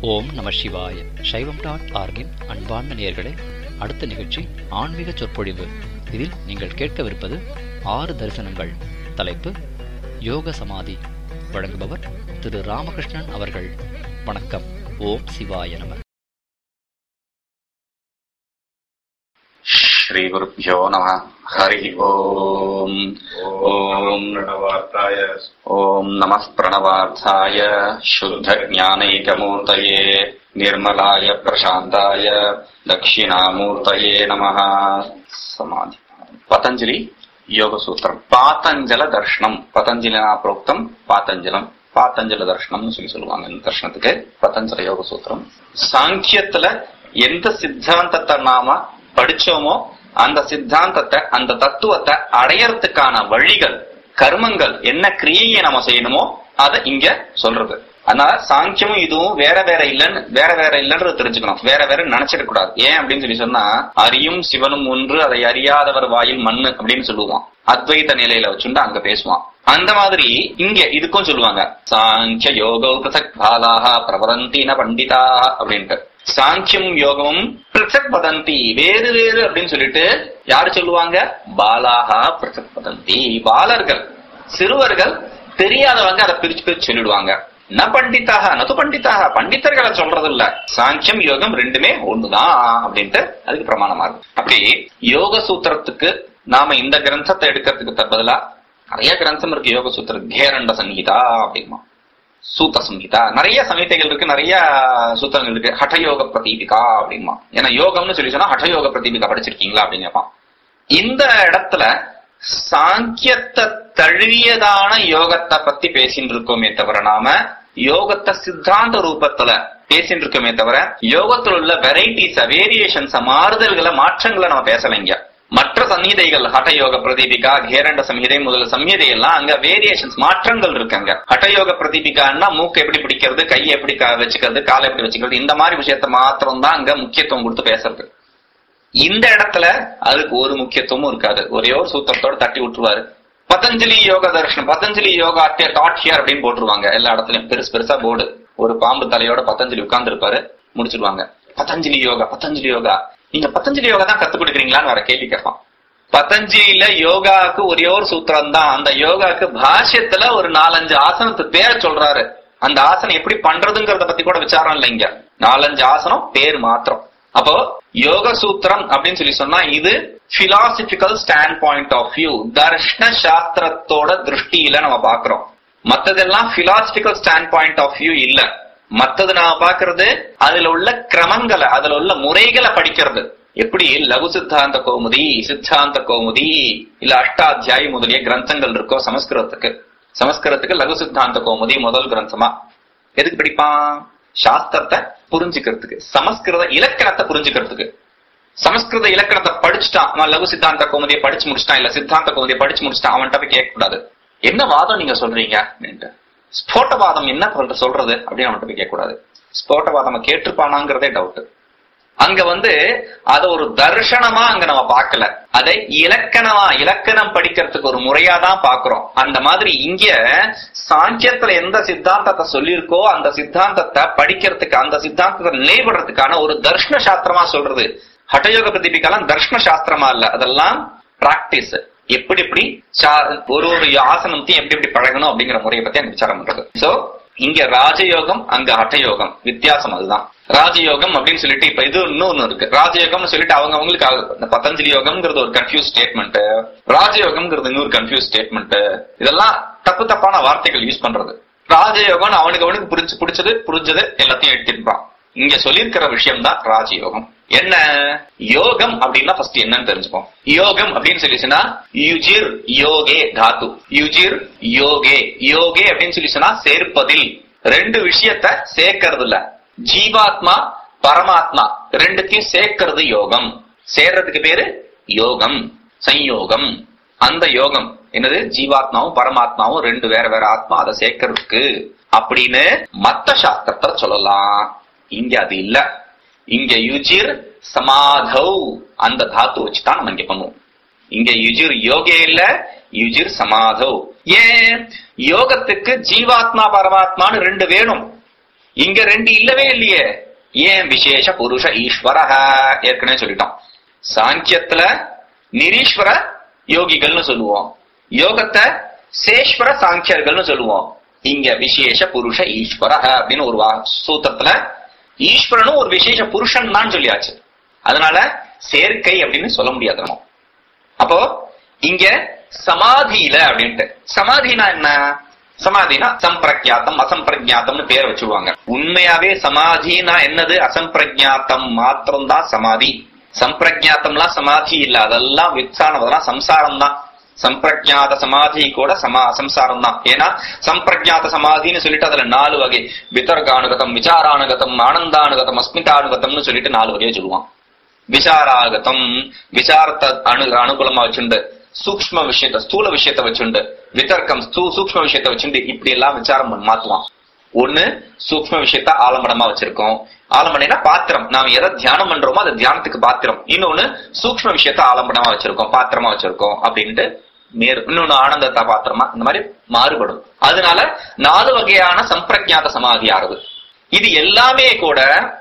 ஓம் நம சிவாய சைவம் டாட் ஆர்கின் அன்பார்ந்த நேயர்களே அடுத்த நிகழ்ச்சி ஆன்மீக சொற்பொழிவு இதில் நீங்கள் கேட்கவிருப்பது ஆறு தரிசனங்கள் தலைப்பு யோக சமாதி வழங்குபவர் திரு ராமகிருஷ்ணன் அவர்கள் வணக்கம் ஓம் சிவாய நம श्रीगुरुभ्यो नमः हरिः ओम् ॐ प्रणवार्ताय ॐ नमः प्रणवार्थाय शुद्धज्ञानैकमूर्तये निर्मलाय प्रशान्ताय दक्षिणामूर्तये नमः समाधि பதஞ்சலி யோக சூத்திரம் பாத்தஞ்சல தர்ஷனம் பதஞ்சலினா புரோக்தம் பாத்தஞ்சலம் பாத்தஞ்சல தர்ஷனம்னு சொல்லி சொல்லுவாங்க இந்த தர்ஷனத்துக்கு பதஞ்சல யோக சூத்திரம் சாங்கியத்துல எந்த சித்தாந்தத்தை நாம படிச்சோமோ அந்த சித்தாந்தத்தை அந்த தத்துவத்தை அடையறதுக்கான வழிகள் கர்மங்கள் என்ன கிரியையை நம்ம செய்யணுமோ அதை இங்க சொல்றது அதனால சாங்கியமும் இதுவும் வேற வேற இல்லைன்னு வேற வேற இல்லைன்றது தெரிஞ்சுக்கணும் வேற வேற நினைச்சிட கூடாது ஏன் அப்படின்னு சொல்லி சொன்னா அறியும் சிவனும் ஒன்று அதை அறியாதவர் வாயில் மண்ணு அப்படின்னு சொல்லுவான் அத்வைத நிலையில வச்சுட்டு அங்க பேசுவான் அந்த மாதிரி இங்க இதுக்கும் சொல்லுவாங்க சாங்கிய யோகோ பிரசக் பாலாக பிரபதந்தின பண்டிதா அப்படின்ட்டு சாங்கியம் யோகமும் பிரசக் பதந்தி வேறு வேறு அப்படின்னு சொல்லிட்டு யாரு சொல்லுவாங்க பாலாகா பிரசக் பதந்தி பாலர்கள் சிறுவர்கள் தெரியாதவங்க அதை பிரிச்சு பிரிச்சு சொல்லிடுவாங்க ந பண்டிதாக நது பண்டிதாக பண்டிதர்களை சொல்றது இல்ல சாங்கியம் யோகம் ரெண்டுமே ஒண்ணுதான் அப்படின்ட்டு அதுக்கு பிரமாணமா இருக்கும் அப்படி யோக சூத்திரத்துக்கு நாம இந்த கிரந்தத்தை எடுக்கிறதுக்கு பதிலா நிறைய கிரந்தம் இருக்கு யோக சூத்திர கேரண்ட சங்கீதா அப்படிமா சூத்த சங்கீதா நிறைய சங்கீதைகள் இருக்கு நிறைய சூத்திரங்கள் இருக்கு ஹடயோக பிரதீபிகா அப்படிமா ஏன்னா யோகம்னு சொல்லி சொன்னா ஹடயோக பிரதீபிகா படிச்சிருக்கீங்களா அப்படின்னு கேட்பான் இந்த இடத்துல சாங்கியத்தை தழுவியதான யோகத்தை பத்தி பேசிட்டு இருக்கோமே தவிர நாம யோகத்தை சித்தாந்த ரூபத்துல பேசிட்டு இருக்கோமே தவிர யோகத்தில் உள்ள வெரைட்டிஸ வேரியேஷன்ஸ மாறுதல்களை மாற்றங்களை நம்ம பேசலைங்க மற்ற சம்ஹிதைகள் ஹடயோக பிரதீபிகா கேரண்ட சம்ஹிதை முதல் சம்ஹிதை எல்லாம் அங்க வேரியேஷன்ஸ் மாற்றங்கள் இருக்குங்க ஹடயோக பிரதீபிகான்னா மூக்கு எப்படி பிடிக்கிறது கையை எப்படி கா- வச்சுக்கிறது காலை எப்படி வச்சுக்கிறது இந்த மாதிரி விஷயத்த மாத்திரம் தான் அங்க முக்கியத்துவம் கொடுத்து பேசுறது இந்த இடத்துல அதுக்கு ஒரு முக்கியத்துவமும் இருக்காது ஒரே ஒரு சூத்திரத்தோட தட்டி விட்டுருவாரு பதஞ்சலி யோக தர்ஷனம் பதஞ்சலி யோகா டாட் ஹியர் அப்படின்னு போட்டுருவாங்க எல்லா இடத்துலயும் பெருசு பெருசா போர்டு ஒரு பாம்பு தலையோட பதஞ்சலி உட்கார்ந்து இருப்பாரு முடிச்சிருவாங்க பதஞ்சலி யோகா பதஞ்சலி யோகா நீங்க பதஞ்சலி யோகா தான் கத்து கொடுக்குறீங்களான்னு வேற கேள்வி கேட்பான் பதஞ்சலியில யோகாவுக்கு ஒரே ஒரு சூத்திரம் தான் அந்த யோகாக்கு பாஷ்யத்துல ஒரு நாலஞ்சு ஆசனத்து பேரை சொல்றாரு அந்த ஆசனம் எப்படி பண்றதுங்கிறத பத்தி கூட விசாரம் இல்லை இங்க நாலஞ்சு ஆசனம் பேர் மாத்திரம் அப்போ யோக சூத்திரம் அப்படின்னு சொல்லி சொன்னா இது philosophical stand point of view தர்ஷன சாஸ்திரத்தோட திருஷ்டியில நம்ம பாக்குறோம் மத்ததெல்லாம் philosophical stand point of view இல்ல மத்தது நாம பாக்குறது அதுல உள்ள கிரமங்களை அதுல உள்ள முறைகளை படிக்கிறது எப்படி லகு சித்தாந்த கௌமுதி சித்தாந்த கௌமுதி இல்ல அஷ்டாத்தியாயி முதலிய கிரந்தங்கள் இருக்கோ சமஸ்கிருதத்துக்கு சமஸ்கிருதத்துக்கு லகு சித்தாந்த கௌமுதி முதல் கிரந்தமா எதுக்கு படிப்பான் சாஸ்திரத்தை புரிஞ்சுக்கிறதுக்கு சமஸ்கிருத இலக்கணத்தை புரிஞ்சுக்கிறதுக்கு சமஸ்கிருத இலக்கணத்தை படிச்சுட்டான் அவன் லகு சித்தாந்த கௌமுதியை படிச்சு முடிச்சிட்டான் இல்ல சித்தாந்த கௌமுதியை படிச்சு முடிச்சிட்டான் அவன்கிட்ட போய் கேட்க கூடாது என்ன வாதம் நீங்க சொல்றீங்க அப்படின்ட்டு ஸ்போட்டவாதம் என்ன சொல்ற- சொல்றது அப்படின்னு அவன்கிட்ட போய் கேட்க கூடாது ஸ்போட்டவாதம் அவன் கேட்டிருப்பானாங்கிறதே டவுட் அங்க வந்து அத ஒரு தர்ஷனமா அங்க நம்ம பார்க்கல அதை இலக்கணமா இலக்கணம் படிக்கிறதுக்கு ஒரு முறையா தான் பாக்குறோம் அந்த மாதிரி இங்க சாங்கியத்துல எந்த சித்தாந்தத்தை சொல்லியிருக்கோ அந்த சித்தாந்தத்தை படிக்கிறதுக்கு அந்த சித்தாந்தத்தை நிலைபடுறதுக்கான ஒரு தர்ஷன சாஸ்திரமா சொல்றது ஹட்டயோக பிரதிபிகெல்லாம் தர்ஷன சாஸ்திரமா இல்ல அதெல்லாம் பிராக்டிஸ் எப்படி எப்படி சா- ஒரு ஒரு ஆசனத்தையும் எப்படி எப்படி பழகணும் அப்படிங்கிற முறையை பத்தி அங்க விசாரம் பண்றது சோ இங்க ராஜயோகம் அங்க ஹட்டயோகம் வித்தியாசம் அதுதான் ராஜயோகம் அப்படின்னு சொல்லிட்டு இப்ப இது இன்னொன்னு இருக்கு ராஜயோகம்னு சொல்லிட்டு அவங்க அவங்களுக்கு ஆகுது. இந்த பதஞ்சலி யோகம்ங்கிறது ஒரு கன்ஃபியூஸ் ஸ்டேட்மெண்ட் ராஜயோகம்ங்கிறது இன்னொரு கன்ஃபியூஸ் ஸ்டேட்மெண்ட் இதெல்லாம் தப்பு தப்பான வார்த்தைகள் யூஸ் பண்றது ராஜயோகம் அவனுக்கு அவனுக்கு புரிஞ்சு பிடிச்சது புரிஞ்சது எல்லாத்தையும் எடுத்துப்பான் இங்க சொல்லியிருக்கிற விஷயம் தான் ராஜயோகம் என்ன யோகம் அப்படின்னா ஃபர்ஸ்ட் என்னன்னு தெரிஞ்சுப்போம் யோகம் அப்படின்னு சொல்லிச்சுன்னா யுஜிர் யோகே தாத்து யுஜிர் யோகே யோகே அப்படின்னு சொல்லி சொன்னா சேர்ப்பதில் ரெண்டு விஷயத்த சேர்க்கறது இல்ல ஜீவாத்மா பரமாத்மா ரெண்டுத்தையும் சேர்க்கிறது யோகம் சேர்றதுக்கு பேரு யோகம் சம்யோகம் அந்த யோகம் என்னது ஜீவாத்மாவும் பரமாத்மாவும் ரெண்டு வேற வேற ஆத்மா அதை சேர்க்கறதுக்கு அப்படின்னு மத்த சாஸ்திரத்தை சொல்லலாம் இங்க அது இல்ல இங்க யுஜிர் சமாதௌ அந்த தாத்து வச்சுதான் நம்ம இங்க பண்ணுவோம் இங்க யுஜிர் யோகே இல்ல யுஜிர் சமாதௌ ஏன் யோகத்துக்கு ஜீவாத்மா பரமாத்மான்னு ரெண்டு வேணும் இங்க ரெண்டு இல்லவே இல்லையே ஏன் விசேஷ புருஷ ஈஸ்வரஹ ஏற்கனவே சொல்லிட்டோம் சாங்கியத்துல நிரீஸ்வர யோகிகள்னு சொல்லுவோம் யோகத்தை சேஸ்வர சாங்கியர்கள்னு சொல்லுவோம் இங்க விசேஷ புருஷ ஈஸ்வரஹ அப்படின்னு ஒரு வா- சூத்திரத்துல ஈஸ்வரனும் ஒரு விசேஷ புருஷன் தான் சொல்லியாச்சு அதனால சேர்க்கை அப்படின்னு சொல்ல முடியாது நம்ம அப்போ இங்க சமாதியில அப்படின்ட்டு சமாதினா என்ன சமாதினா சம்பிரக்யாத்தம் அசம்பிரக்யாத்தம்னு பேர் வச்சுருவாங்க உண்மையாவே சமாதினா என்னது அசம்பிரக்யாத்தம் மாத்திரம்தான் சமாதி சம்பிரக்யாத்தம்லாம் சமாதி இல்ல அதெல்லாம் வித்சானம் அதெல்லாம் சம்சாரம் தான் சம்பிரஜாத சமாதி கூட சமா சம்சாரம் தான் ஏன்னா சம்பிரஜாத சமாதின்னு சொல்லிட்டு அதுல நாலு வகை விதர்கானுகதம் விசாரானுகதம் ஆனந்தானுகதம் அஸ்மிதானுகதம்னு சொல்லிட்டு நாலு வகையை சொல்லுவான் விசாராகதம் விசாரத்தை அணு அனுகூலமா வச்சுண்டு சூக்ஷ்ம விஷயத்த ஸ்தூல விஷயத்த வச்சுண்டு விதர்க்கம் ஸ்தூ- சூக்ஷ்ம விஷயத்த வச்சுண்டு இப்படி எல்லாம் விசாரம் பண்ண- மாத்துவான் ஒண்ணு சூக்ஷ்ம விஷயத்த ஆலம்பனமா வச்சிருக்கோம் ஆலம்பனைனா பாத்திரம் நாம எதை தியானம் பண்றோமோ அது தியானத்துக்கு பாத்திரம் இன்னொன்னு சூக்ஷ்ம விஷயத்த ஆலம்பனமா வச்சிருக்கோம் பாத்திரமா வச்சிருக்கோம் அப்படின்ட்டு நேர் இன்னொன்னு ஆனந்தத்தா பாத்திரமா இந்த மாதிரி மாறுபடும் அதனால நாலு வகையான சம்பிரஜாத சமாதி ஆறுது இது எல்லாமே கூட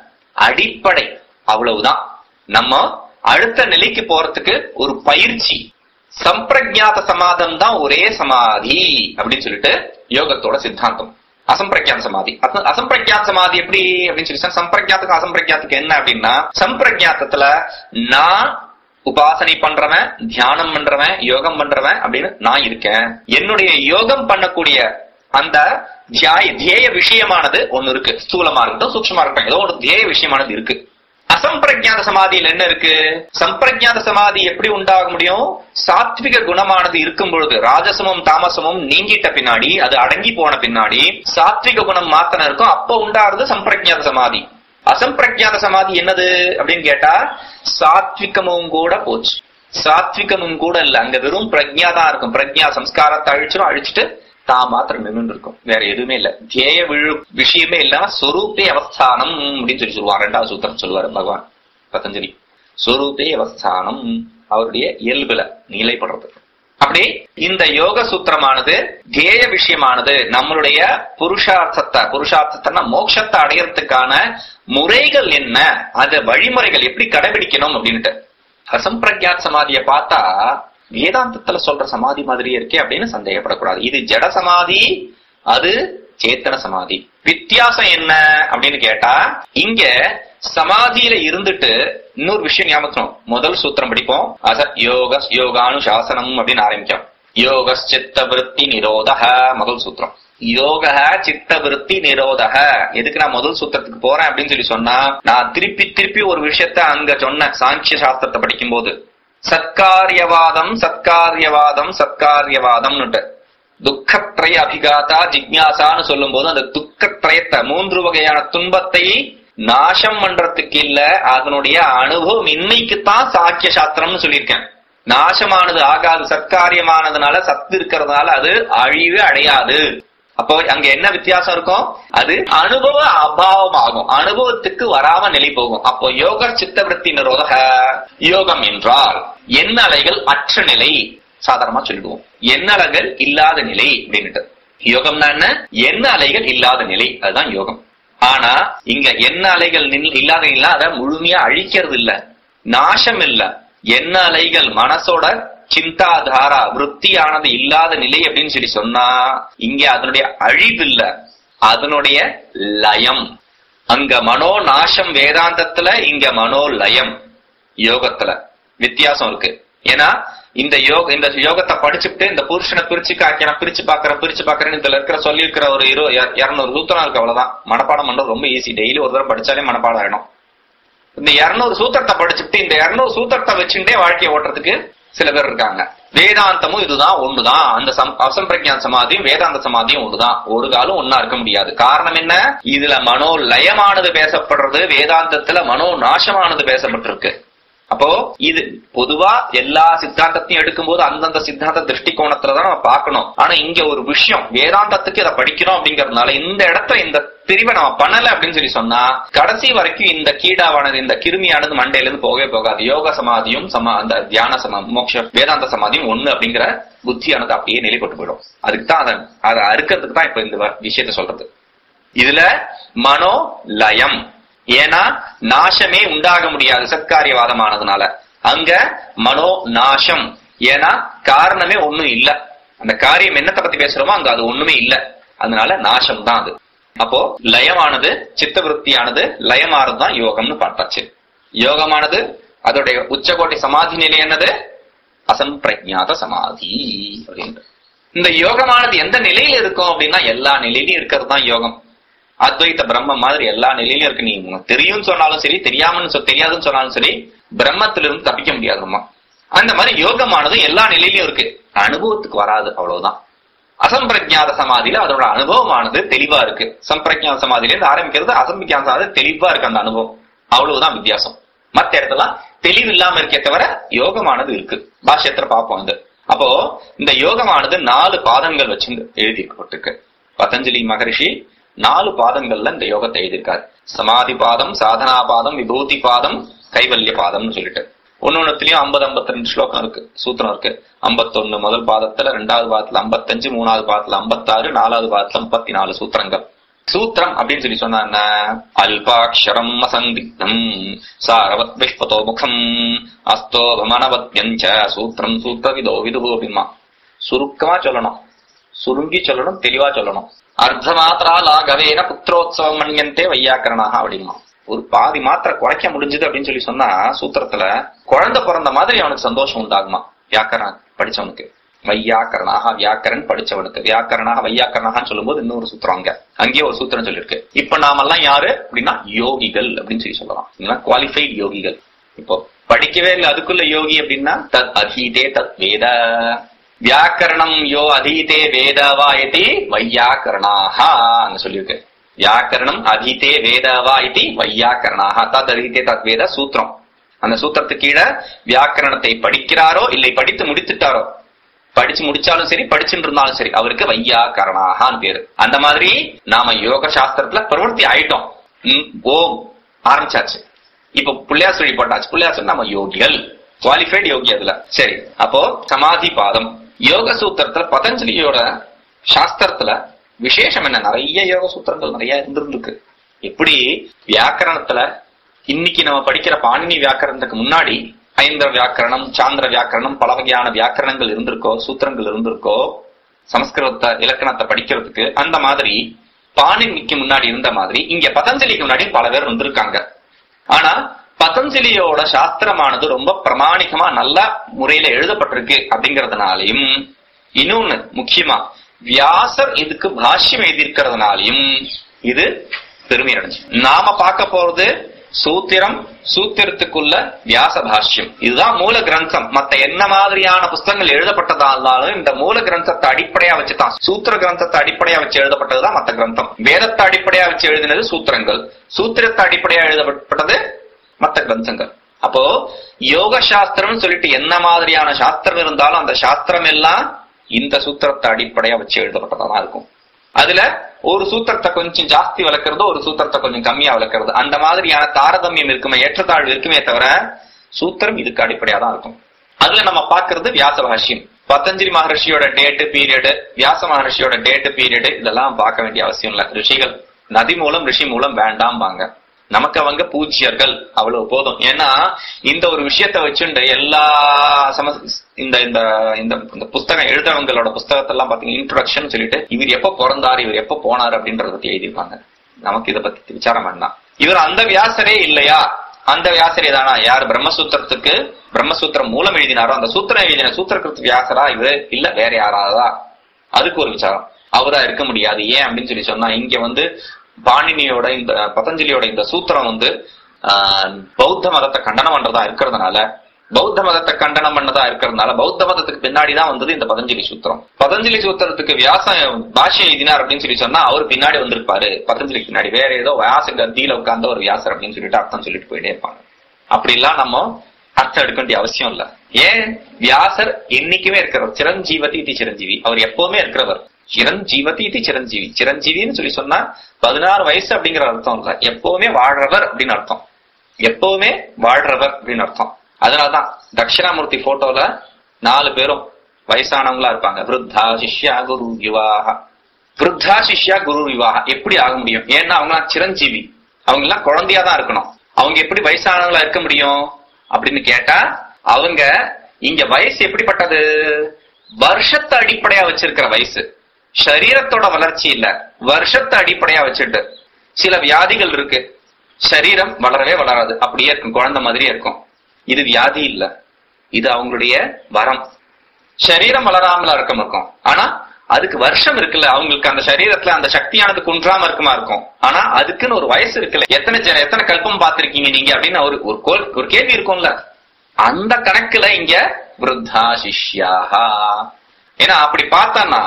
அடிப்படை அவ்வளவுதான் நம்ம அடுத்த நிலைக்கு போறதுக்கு ஒரு பயிற்சி சம்பிரஜாத சமாதம் தான் ஒரே சமாதி அப்படின்னு சொல்லிட்டு யோகத்தோட சித்தாந்தம் அசம்பிரஜாத சமாதி அச- அசம்பிரஜாத சமாதி எப்படி அப்படின்னு சொல்லி சொன்னா, சம்பிரஜாத்துக்கு அசம்பிரஜாத்துக்கு என்ன அப்படின்னா சம்பிரஜாத்தத்துல நான் உபாசனை பண்றவன் தியானம் பண்றவன் யோகம் பண்றவன் அப்படின்னு நான் இருக்கேன் என்னுடைய யோகம் பண்ணக்கூடிய அந்த தியாய தியேய விஷயமானது ஒண்ணு இருக்கு ஸ்தூலமா இருக்கட்டும் சூக்ஷ்மமா இருக்கட்டும் ஏதோ ஒரு தியேய விஷயமானது இருக்கு அசம்பிரஜாத சமாதியில் என்ன இருக்கு சம்பிரஜாத சமாதி எப்படி உண்டாக முடியும் சாத்விக குணமானது இருக்கும் பொழுது ராஜசமும் தாமசமும் நீங்கிட்ட பின்னாடி அது அடங்கி போன பின்னாடி சாத்விக குணம் மாத்தன இருக்கும் அப்ப உண்டாகிறது சம்பிரஜாத சமாதி அசம்பிரஜாத சமாதி என்னது அப்படின்னு கேட்டா சாத்விகமும் கூட போச்சு சாத்விகமும் கூட இல்ல அங்க வெறும் பிரக்ஞா தான் இருக்கும் பிரக்ஞா சம்ஸ்காரத்தை அழிச்சிடும் அழிச்சிட்டு தான் மாத்திரம் நின்று இருக்கும் வேற எதுவுமே இல்ல தியேய விழு விஷயமே இல்லாம சொரூபே அவஸ்தானம் அப்படின்னு சொல்லி சொல்லுவான் ரெண்டாவது சூத்திரம் சொல்லுவாரு பகவான் பதஞ்சலி சொரூபே அவஸ்தானம் அவருடைய இயல்புல நிலைப்படுறது அப்படி இந்த யோக சூத்திரமானது தேய விஷயமானது நம்மளுடைய புருஷார்த்தத்தை புருஷார்த்தத்தைன்னா மோட்சத்தை அடையறதுக்கான முறைகள் என்ன அது வழிமுறைகள் எப்படி கடைபிடிக்கணும் அப்படின்ட்டு அசம்பிரக்யாத் சமாதியை பார்த்தா வேதாந்தத்துல சொல்ற சமாதி மாதிரியே இருக்கே அப்படின்னு சந்தேகப்படக்கூடாது இது ஜட சமாதி அது சேத்தன சமாதி வித்தியாசம் என்ன அப்படின்னு கேட்டா இங்க சமாதியில இருந்துட்டு இன்னொரு விஷயம் ஞாபகம் முதல் சூத்திரம் படிப்போம் அத யோக யோகானுசாசனம் அப்படின்னு ஆரம்பிக்கும் யோக சித்த விருத்தி நிரோதக முதல் சூத்திரம் யோக சித்த விருத்தி நிரோதக எதுக்கு நான் முதல் சூத்திரத்துக்கு போறேன் அப்படின்னு சொல்லி சொன்னா நான் திருப்பி திருப்பி ஒரு விஷயத்த அங்க சொன்ன சாங்கிய சாஸ்திரத்தை படிக்கும்போது சத்காரியவாதம் சத்காரியவாதம் சத்காரியவாதம்னுட்டு துக்கத்ரய அபிகாதா ஜிக்ஞாசான்னு சொல்லும் போது அந்த துக்கத்ரயத்தை மூன்று வகையான துன்பத்தை நாசம் பண்றதுக்கு இல்ல அதனுடைய அனுபவம் இன்னைக்குத்தான் சாக்கிய சாஸ்திரம்னு சொல்லியிருக்கேன் நாசமானது ஆகாது சத்காரியமானதுனால சத்து இருக்கிறதுனால அது அழிவே அடையாது அப்போ அங்க என்ன வித்தியாசம் இருக்கும் அது அனுபவ அபாவம் ஆகும் அனுபவத்துக்கு வராம நிலை போகும் அப்போ யோக சித்தவருத்தி நிரோதக யோகம் என்றால் எண்ணலைகள் அற்ற நிலை சாதாரணமா சொல்லிடுவோம் எண்ணலைகள் இல்லாத நிலை அப்படின்னுட்டு யோகம்னா என்ன எண்ண அலைகள் இல்லாத நிலை அதுதான் யோகம் ஆனா இங்க எண்ண அலைகள் நில்- இல்லாத நிலை அதை முழுமையா அழிக்கிறது இல்ல நாசம் இல்ல எண்ண அலைகள் மனசோட சிந்தாதாரா விருத்தியானது இல்லாத நிலை அப்படின்னு சொல்லி சொன்னா இங்க அதனுடைய அழிவு இல்ல அதனுடைய லயம் அங்க மனோ நாசம் வேதாந்தத்துல இங்க மனோ லயம் யோகத்துல வித்தியாசம் இருக்கு ஏன்னா இந்த யோக இந்த யோகத்தை படிச்சுட்டு இந்த புருஷனை பிரிச்சு காக்கிறேன் பிரிச்சு பாக்குறேன் பிரிச்சு பாக்குறேன்னு இதுல இருக்கிற சொல்லி இருக்கிற ஒரு இரு இருநூறு சூத்திரம் இருக்கு அவ்வளவுதான் மனப்பாடம் பண்றது ரொம்ப ஈஸி டெய்லி ஒரு தடவை படிச்சாலே மனப்பாடம் ஆயிடும் இந்த இருநூறு சூத்திரத்தை படிச்சுட்டு இந்த இருநூறு சூத்திரத்தை வச்சுட்டே வாழ்க்கையை ஓட்டுறதுக்கு சில பேர் இருக்காங்க வேதாந்தமும் இதுதான் ஒண்ணுதான் அந்த சம் அசம்பிரஜான சமாதியும் வேதாந்த சமாதியும் ஒண்ணுதான் ஒரு காலம் ஒன்னா இருக்க முடியாது காரணம் என்ன இதுல மனோ லயமானது பேசப்படுறது வேதாந்தத்துல மனோ நாசமானது பேசப்பட்டிருக்கு அப்போ இது பொதுவா எல்லா சித்தாந்தத்தையும் எடுக்கும்போது அந்தந்த சித்தாந்த திருஷ்டிகோணத்துல தான் நம்ம பார்க்கணும் ஆனா இங்க ஒரு விஷயம் வேதாந்தத்துக்கு இதை படிக்கிறோம் அப்படிங்கறதுனால இந்த இடத்துல இந்த பிரிவை நம்ம பண்ணல அப்படின்னு சொல்லி சொன்னா கடைசி வரைக்கும் இந்த கீடாவானது இந்த கிருமியானது மண்டையில இருந்து போகவே போகாது யோக சமாதியும் சமா அந்த தியான சமா மோட்ச வேதாந்த சமாதியும் ஒண்ணு அப்படிங்கிற புத்தியானது அப்படியே நிலைப்பட்டு போயிடும் அதுக்கு தான் அதை அதை அறுக்கிறதுக்கு தான் இப்ப இந்த வ- விஷயத்த சொல்றது இதுல மனோ லயம் ஏன்னா நாசமே உண்டாக முடியாது சத்காரியவாதமானதுனால அங்க மனோ நாசம் ஏன்னா காரணமே ஒண்ணும் இல்ல அந்த காரியம் என்னத்தை பத்தி பேசுறோமோ அங்க அது ஒண்ணுமே இல்ல அதனால நாசம் தான் அது அப்போ லயமானது சித்தவருத்தியானது லயமானதுதான் யோகம்னு பார்த்தாச்சு யோகமானது அதோடைய உச்சகோட்டி சமாதி நிலை என்னது அசம்பிரஜாத சமாதி அப்படின்ட்டு இந்த யோகமானது எந்த நிலையில இருக்கும் அப்படின்னா எல்லா நிலையிலும் இருக்கிறது தான் யோகம் அத்வைத பிரம்மம் மாதிரி எல்லா நிலையிலும் இருக்கு நீ உனக்கு தெரியும் சொன்னாலும் சரி தெரியாமன்னு சொல் தெரியாதுன்னு சொன்னாலும் சரி பிரம்மத்திலிருந்து தப்பிக்க முடியாதுமா அந்த மாதிரி யோகமானது எல்லா நிலையிலும் இருக்கு அனுபவத்துக்கு வராது அவ்வளவுதான் அசம்பிரஜாத சமாதியில அதோட அனுபவமானது தெளிவா இருக்கு சம்பிரஜாத சமாதியில இருந்து ஆரம்பிக்கிறது அசம்பிரஜாத சமாதி தெளிவா இருக்கு அந்த அனுபவம் அவ்வளவுதான் வித்தியாசம் மத்த இடத்துல தெளிவு இல்லாம இருக்கே தவிர யோகமானது இருக்கு பாஷ்யத்துல பார்ப்போம் இது அப்போ இந்த யோகமானது நாலு பாதங்கள் வச்சு எழுதிக்கப்பட்டிருக்கு பதஞ்சலி மகரிஷி நாலு பாதங்கள்ல இந்த யோகத்தை எழுதியிருக்காரு சமாதி பாதம் சாதனா பாதம் விபூதி பாதம் கைவல்ய பாதம்னு சொல்லிட்டு ஒன்னொன்னுலயும் ஐம்பது ஐம்பத்தி ரெண்டு ஸ்லோகம் இருக்கு சூத்திரம் இருக்கு ஐம்பத்தொன்னு முதல் பாதத்துல ரெண்டாவது பாதத்துல ஐம்பத்தஞ்சு மூணாவது பாதத்துல ஐம்பத்தாறு நாலாவது பாதத்துல முப்பத்தி நாலு சூத்திரங்கள் சூத்திரம் அப்படின்னு சொல்லி சொன்னா என்ன அல்பாட்சரம் அசந்திக்தம் சாரவத் விஷ்பதோ முகம் அஸ்தோ மனவத்யஞ்ச சூத்திரம் சூத்திர விதோ விது அப்படிமா சுருக்கமா சொல்லணும் சுருங்கி சொல்லணும் தெளிவா சொல்லணும் அர்த்த மாத்திரா லாகவேன புத்திரோத்சவம் மன்யந்தே வையாக்கரணாக அப்படிமா ஒரு பாதி மாத்திரை குறைக்க முடிஞ்சது அப்படின்னு சொல்லி சொன்னா சூத்திரத்துல குழந்தை பிறந்த மாதிரி அவனுக்கு சந்தோஷம் உண்டாகுமா வியாக்கரண படிச்சவனுக்கு வையாக்கரணாக வியாக்கரன் படிச்சவனுக்கு வியாக்கரணாக வையாக்கரணாகன்னு சொல்லும்போது இன்னொரு சூத்திரம் அங்க அங்கேயே ஒரு சூத்திரம் சொல்லியிருக்கு இப்ப நாமெல்லாம் யாரு அப்படின்னா யோகிகள் அப்படின்னு சொல்லி சொல்லலாம் குவாலிஃபைட் யோகிகள் இப்போ படிக்கவே இல்லை அதுக்குள்ள யோகி அப்படின்னா தத் அதீதே தத் வேத வியாக்கரணம் யோ அதீதே வேதவா இது வையாக்கரணாக அங்க சொல்லியிருக்கு வியாக்கரணம் அதீதே வேதவா இது வையாக்கரணாக தத் அதீதே தத் வேத சூத்திரம் அந்த சூத்திரத்துக்கு கீழே வியாக்கரணத்தை படிக்கிறாரோ இல்லை படித்து முடித்துட்டாரோ படிச்சு முடிச்சாலும் சரி படிச்சுட்டு இருந்தாலும் சரி அவருக்கு வையாக்கரணாகான்னு பேரு அந்த மாதிரி நாம யோக சாஸ்திரத்துல பிரவர்த்தி ஆயிட்டோம் ம், ஓம் ஆரம்பிச்சாச்சு இப்ப புள்ளியா சொல்லி போட்டாச்சு புள்ளியா சொல்லி நம்ம யோகிகள் குவாலிஃபைடு யோகி அதுல சரி அப்போ சமாதி பாதம் யோக சூத்திரத்துல பதஞ்சலியோட சாஸ்திரத்துல விசேஷம் என்ன நிறைய யோக சூத்திரங்கள் நிறைய இருந்திருக்கு எப்படி வியாக்கரணத்துல இன்னைக்கு நம்ம படிக்கிற பாணினி வியாக்கரணத்துக்கு முன்னாடி ஐந்திர வியாக்கரணம் சாந்திர வியாக்கரணம் பல வகையான வியாக்கரணங்கள் இருந்திருக்கோ சூத்திரங்கள் இருந்திருக்கோ சமஸ்கிருத இலக்கணத்தை படிக்கிறதுக்கு அந்த மாதிரி பாணினிக்கு முன்னாடி இருந்த மாதிரி இங்க பதஞ்சலிக்கு முன்னாடி பல பேர் இருந்திருக்காங்க ஆனா பதஞ்சலியோட சாஸ்திரமானது ரொம்ப பிரமாணிகமா நல்ல முறையில எழுதப்பட்டிருக்கு அப்படிங்கறதுனாலையும் இன்னொன்னு முக்கியமா வியாசர் இதுக்கு பாஷ்யம் எழுதியிருக்கிறதுனாலையும் இது பெருமை அடைஞ்சு நாம பார்க்க போறது சூத்திரம் சூத்திரத்துக்குள்ள வியாச பாஷ்யம் இதுதான் மூல கிரந்தம் மத்த என்ன மாதிரியான புஸ்தகங்கள் எழுதப்பட்டதாலும் இந்த மூல கிரந்தத்தை அடிப்படையா வச்சுதான் சூத்திர கிரந்தத்தை அடிப்படையா வச்சு எழுதப்பட்டதுதான் மத்த கிரந்தம் வேதத்தை அடிப்படையா வச்சு எழுதினது சூத்திரங்கள் சூத்திரத்தை அடிப்படையா எழுதப்பட்டது மத்த கிரந்தங்கள் அப்போ யோக சாஸ்திரம் சொல்லிட்டு என்ன மாதிரியான சாஸ்திரம் இருந்தாலும் அந்த சாஸ்திரம் எல்லாம் இந்த சூத்திரத்தை அடிப்படையா வச்சு எழுதப்பட்டதா தான் இருக்கும் அதுல ஒரு சூத்திரத்தை கொஞ்சம் ஜாஸ்தி வளர்க்கறது ஒரு சூத்திரத்தை கொஞ்சம் கம்மியா வளர்க்கறது அந்த மாதிரியான தாரதமியம் இருக்குமே ஏற்றத்தாழ்வு இருக்குமே தவிர சூத்திரம் இதுக்கு அடிப்படையா தான் இருக்கும் அதுல நம்ம பாக்குறது வியாச பாஷ்யம் பதஞ்சலி மகர்ஷியோட டேட்டு பீரியடு வியாச மகர்ஷியோட டேட்டு பீரியடு இதெல்லாம் பார்க்க வேண்டிய அவசியம் இல்ல ரிஷிகள் நதி மூலம் ரிஷி மூலம் வேண்டாம்பாங்க நமக்கு அவங்க பூஜ்யர்கள் அவ்வளவு போதும் ஏன்னா இந்த ஒரு விஷயத்த வச்சுண்டு எல்லா சம இந்த இந்த இந்த இந்த புஸ்தகம் எழுதுறவங்களோட புஸ்தகத்தை எல்லாம் பாத்தீங்கன்னா இன்ட்ரோடக்ஷன் சொல்லிட்டு இவர் எப்ப பிறந்தார் இவர் எப்ப போனார் அப்படின்றத பத்தி எழுதியிருப்பாங்க நமக்கு இதை பத்தி விசாரம் வேண்டாம் இவர் அந்த வியாசரே இல்லையா அந்த வியாசரே தானா யார் பிரம்மசூத்திரத்துக்கு பிரம்மசூத்திரம் மூலம் எழுதினாரோ அந்த சூத்திரம் எழுதின சூத்திரகிருத்து வியாசரா இவரு இல்ல வேற யாராவதா அதுக்கு ஒரு விசாரம் அவரா இருக்க முடியாது ஏன் அப்படின்னு சொல்லி சொன்னா இங்க வந்து பாணினியோட இந்த பதஞ்சலியோட இந்த சூத்திரம் வந்து ஆஹ், பௌத்த மதத்தை கண்டனம் பண்றதா இருக்கிறதுனால பௌத்த மதத்தை கண்டனம் பண்ணதா இருக்கிறதுனால பௌத்த மதத்துக்கு பின்னாடி தான் வந்தது இந்த பதஞ்சலி சூத்திரம் பதஞ்சலி சூத்திரத்துக்கு வியாசம் பாஷ்யம் எழுதினார் அப்படின்னு சொல்லி சொன்னா அவர் பின்னாடி வந்திருப்பாரு பதஞ்சலிக்கு பின்னாடி வேற ஏதோ வியாச கத்தியில உட்கார்ந்த ஒரு வியாசர் அப்படின்னு சொல்லிட்டு அர்த்தம் சொல்லிட்டு போயிட்டே இருப்பாங்க அப்படிலாம் நம்ம அர்த்தம் எடுக்க வேண்டிய அவசியம் இல்ல ஏன் வியாசர் என்னைக்குமே இருக்கிறவர் சிரஞ்சீவதி இது சிரஞ்சீவி அவர் எப்பவுமே இருக்கிறவர் சிரஞ்சீவதி இது சிரஞ்சீவி சிரஞ்சீவின்னு சொல்லி சொன்னா பதினாறு வயசு அப்படிங்கிற அர்த்தம் இல்ல எப்பவுமே வாழ்றவர் அப்படின்னு அர்த்தம் எப்பவுமே வாழ்றவர் அப்படின்னு அர்த்தம் அதனாலதான் தட்சிணாமூர்த்தி போட்டோல நாலு பேரும் வயசானவங்களா இருப்பாங்க விருத்தா சிஷ்யா குரு யுவாக விருத்தா சிஷ்யா குரு விவாக எப்படி ஆக முடியும் ஏன்னா அவங்க சிரஞ்சீவி அவங்க எல்லாம் குழந்தையா தான் இருக்கணும் அவங்க எப்படி வயசானவங்களா இருக்க முடியும் அப்படின்னு கேட்டா அவங்க இங்க வயசு எப்படிப்பட்டது வருஷத்தை அடிப்படையா வச்சிருக்கிற வயசு சரீரத்தோட வளர்ச்சி இல்ல வருஷத்தை அடிப்படையா வச்சுட்டு சில வியாதிகள் இருக்கு சரீரம் வளரவே வளராது அப்படியே இருக்கும் குழந்தை மாதிரியே இருக்கும் இது வியாதி இல்ல இது அவங்களுடைய வரம் சரீரம் வளராமலா இருக்க இருக்கும் ஆனா அதுக்கு வருஷம் இருக்குல்ல அவங்களுக்கு அந்த சரீரத்துல அந்த சக்தியானது குன்றாம இருக்குமா இருக்கும் ஆனா அதுக்குன்னு ஒரு வயசு இருக்குல்ல எத்தனை ஜன எத்தனை கல்பம் பார்த்திருக்கீங்க நீங்க அப்படின்னு ஒரு ஒரு கோல் ஒரு கேள்வி இருக்கும்ல அந்த கணக்குல இங்க விருத்தா சிஷ்யாஹா ஏன்னா அப்படி பார்த்தான்னா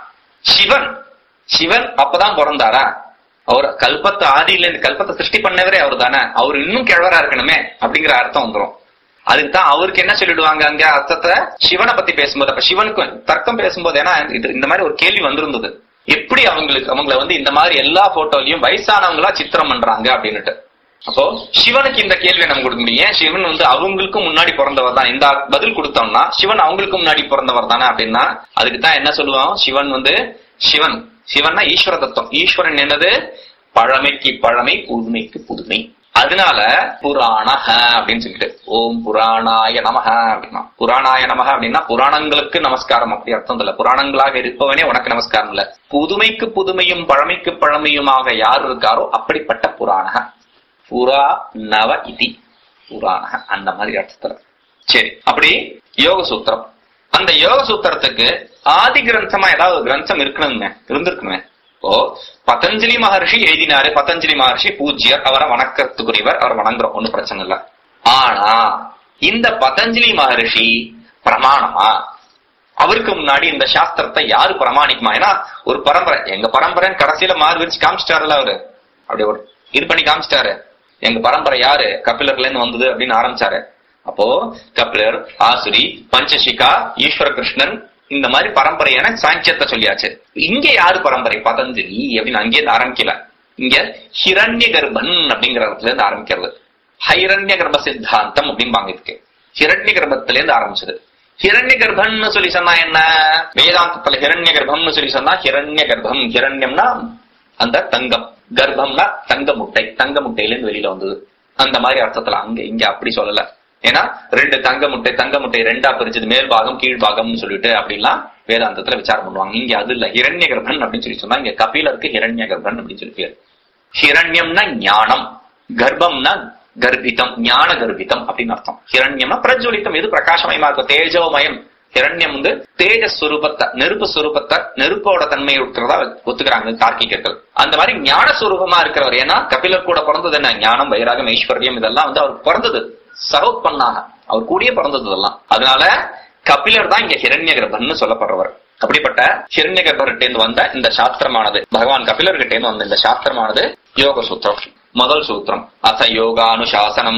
சிவன் சிவன் அப்பதான் பிறந்தாரா அவர் கல்பத்தை ஆதியில இருந்து கல்பத்தை சிருஷ்டி பண்ணவரே அவர் தானே அவர் இன்னும் கிழவரா இருக்கணுமே அப்படிங்கிற அர்த்தம் வந்துரும் அதுக்கு தான் அவருக்கு என்ன சொல்லிடுவாங்க அங்க அர்த்தத்தை சிவனை பத்தி பேசும்போது அப்ப சிவனுக்கு தர்க்கம் பேசும்போது ஏன்னா இது இந்த மாதிரி ஒரு கேள்வி வந்திருந்தது எப்படி அவங்களுக்கு அவங்கள வந்து இந்த மாதிரி எல்லா போட்டோலயும் வயசானவங்களா சித்திரம் பண்றாங்க அப்படின்னுட்டு அப்போ சிவனுக்கு இந்த கேள்வியை நம்ம கொடுக்க முடியும் ஏன் சிவன் வந்து அவங்களுக்கும் முன்னாடி பிறந்தவர் தான் இந்த பதில் கொடுத்தோம்னா சிவன் அவங்களுக்கும் முன்னாடி பிறந்தவர் தானே அப்படின்னா அதுக்கு தான் என்ன சொல்லுவோம் சிவன் வந்து சிவன் சிவன்னா ஈஸ்வர தத்துவம் ஈஸ்வரன் என்னது பழமைக்கு பழமை புதுமைக்கு புதுமை அதனால புராணஹ அப்படின்னு சொல்லிட்டு ஓம் புராணாய நமஹ அப்படின்னா புராணாய நமஹ அப்படின்னா புராணங்களுக்கு நமஸ்காரம் அப்படி அர்த்தம் இல்ல புராணங்களாக இருப்பவனே உனக்கு நமஸ்காரம் இல்ல புதுமைக்கு புதுமையும் பழமைக்கு பழமையுமாக யார் இருக்காரோ அப்படிப்பட்ட புராணக புரா நவ இதி புராணக அந்த மாதிரி அர்த்தத்துல சரி அப்படி யோக சூத்திரம் அந்த யோக சூத்திரத்துக்கு ஆதி கிரந்தமா ஏதாவது ஒரு கிரந்தம் இருக்கணுங்க இருந்திருக்கணுமே இப்போ பதஞ்சலி மகர்ஷி எழுதினாரு பதஞ்சலி மகர்ஷி பூஜ்யர் அவரை வணக்கத்துக்குரியவர் அவரை வணங்குறோம் ஒண்ணும் பிரச்சனை இல்ல ஆனா இந்த பதஞ்சலி மகர்ஷி பிரமாணமா அவருக்கு முன்னாடி இந்த சாஸ்திரத்தை யாரு பிரமாணிக்குமா ஏன்னா ஒரு பரம்பரை எங்க பரம்பரை கடைசியில மாறு வச்சு காமிச்சிட்டாருல அவரு அப்படி ஒரு இது பண்ணி காமிச்சிட்டாரு எங்க பரம்பரை யாரு கபிலர்ல இருந்து வந்தது அப்படின்னு ஆரம்பிச்சாரு அப்போ கபிலர் ஆசுரி பஞ்சசிகா ஈஸ்வர கிருஷ்ணன் இந்த மாதிரி பரம்பரையான சாங்கியத்தை சொல்லியாச்சு இங்க யாரு பரம்பரை பதஞ்சலி அப்படின்னு அங்கே இருந்து ஆரம்பிக்கல இங்க ஹிரண்ய கர்ப்பன் அப்படிங்கிற இடத்துல இருந்து ஆரம்பிக்கிறது ஹைரண்ய கர்ப்ப சித்தாந்தம் அப்படிம்பாங்க இதுக்கு ஹிரண்ய கர்ப்பத்துல இருந்து ஆரம்பிச்சது ஹிரண்ய கர்ப்பன்னு சொல்லி சொன்னா என்ன வேதாந்தத்துல ஹிரண்ய கர்ப்பம்னு சொல்லி சொன்னா ஹிரண்ய கர்ப்பம் ஹிரண்யம்னா அந்த தங்கம் கர்ப்பம்னா தங்க முட்டை தங்க முட்டையில இருந்து வெளியில வந்தது அந்த மாதிரி அர்த்தத்துல அங்க இங்க அப்படி சொல்லல ஏன்னா ரெண்டு தங்க முட்டை தங்க முட்டை ரெண்டா பிரிச்சது மேல் பாகம் கீழ் பாகம்னு சொல்லிட்டு அப்படிலாம் வேதாந்தத்துல விசாரம் பண்ணுவாங்க இங்க அது இல்ல ஹிரண்ய கர்ப்பன் அப்படின்னு சொல்லி சொன்னா இங்க கபிலருக்கு ஹிரண்ய கர்ப்பன் அப்படின்னு சொல்லி பேர் ஹிரண்யம்னா ஞானம் கர்ப்பம்னா கர்ப்பிதம் ஞான கர்ப்பிதம் அப்படின்னு அர்த்தம் ஹிரண்யம்னா பிரஜ்வலித்தம் எது பிரகாசமயமா இருக்கும் தேஜோமயம் ஹிரண்யம் வந்து தேஜ சுரூபத்தை நெருப்பு சுரூபத்தை நெருப்போட தன்மையை இருக்கிறதா ஒத்துக்கிறாங்க தார்க்கிகர்கள் அந்த மாதிரி ஞான சுரூபமா இருக்கிறவர் ஏன்னா கபிலர் கூட பிறந்தது என்ன ஞானம் வைராகம் ஐஸ்வர்யம் இதெல்லாம் வந்து அவருக்கு பிறந்தது சகோத் பண்ணாங்க அவர் கூடயே பிறந்தது இதெல்லாம் அதனால கபிலர் தான் இங்க ஹிரண்ய கர்ப்பன்னு சொல்லப்படுறவர் அப்படிப்பட்ட ஹிரண்ய கர்ப்பர்கிட்ட வந்த இந்த சாஸ்திரமானது பகவான் கபிலர்கிட்ட இருந்து வந்த இந்த சாஸ்திரமானது யோக சூத்திரம் முதல் சூத்திரம் அச யோகானுசாசனம்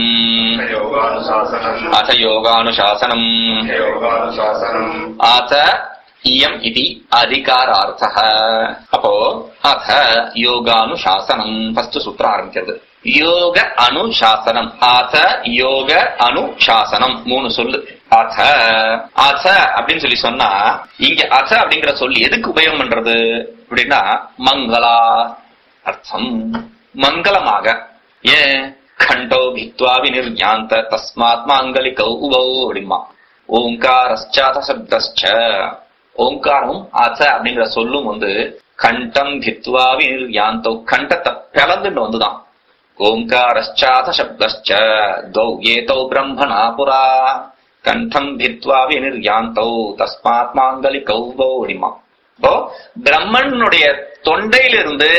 योगानुशासनम् அச யோகானுசாசனம் योगानुशासनम् அத இயம் இது அதிகாரார்த்த அப்போ அத யோகானுசாசனம் ஃபர்ஸ்ட் சூத்திரம் ஆரம்பிக்கிறது யோக அனுசாசனம் அத யோக அனுசாசனம் மூணு சொல்லு அத அத அப்படின்னு சொல்லி சொன்னா இங்க அத அப்படிங்கிற சொல்லி எதுக்கு உபயோகம் பண்றது அப்படின்னா மங்களா அர்த்தம் மங்களமாக ஏன் கண்டோ பித்வா வினிர்யாந்த தஸ்மாத் மாங்கலிகௌ உவௌ அப்படிமா ஓங்காரஸ்சாத சப்தஸ்ச ஓங்காரமும் அச அப்படிங்கிற சொல்லும் வந்து கண்டம் பித்வா வினிர்யாந்தோ கண்டத்தை பிளந்துட்டு வந்துதான் ஓங்காரஸ்சாத சப்தஸ்ச தௌ ஏதௌ பிரம்மணா புரா கண்டம் பித்வா வினிர்யாந்தோ தஸ்மாத் மாங்கலிகௌ உவௌ அப்படிமா இப்போ பிரம்மனுடைய தொண்டையிலிருந்து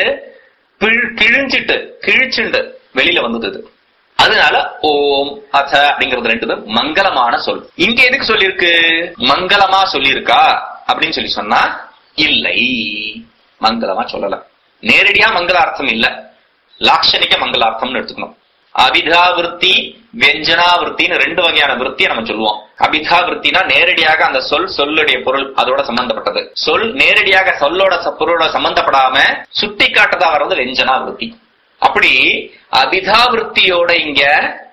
பிழ்- கிழிஞ்சிட்டு கிழிச்சுண்டு வெளியில வந்தது இது அதனால ஓம் அத அப்படிங்கிறது ரெண்டு மங்களமான சொல் இங்க எதுக்கு சொல்லியிருக்கு மங்களமா சொல்லியிருக்கா அப்படின்னு சொல்லி சொன்னா இல்லை மங்களமா சொல்லல நேரடியா மங்களார்த்தம் இல்ல லாட்சணிக மங்களார்த்தம்னு எடுத்துக்கணும் அபிதாவிருத்தி வியஞ்சனாவிருத்தின்னு ரெண்டு வகையான விருத்தியை நம்ம சொல்லுவோம் அபிதாவிருத்தினா நேரடியாக அந்த சொல் சொல்லுடைய பொருள் அதோட சம்பந்தப்பட்டது சொல் நேரடியாக சொல்லோட ச- பொருளோட சம்பந்தப்படாம சுட்டி காட்டதா வர்றது வெஞ்சனாவிருத்தி அப்படி அபிதாவிருத்தியோட இங்க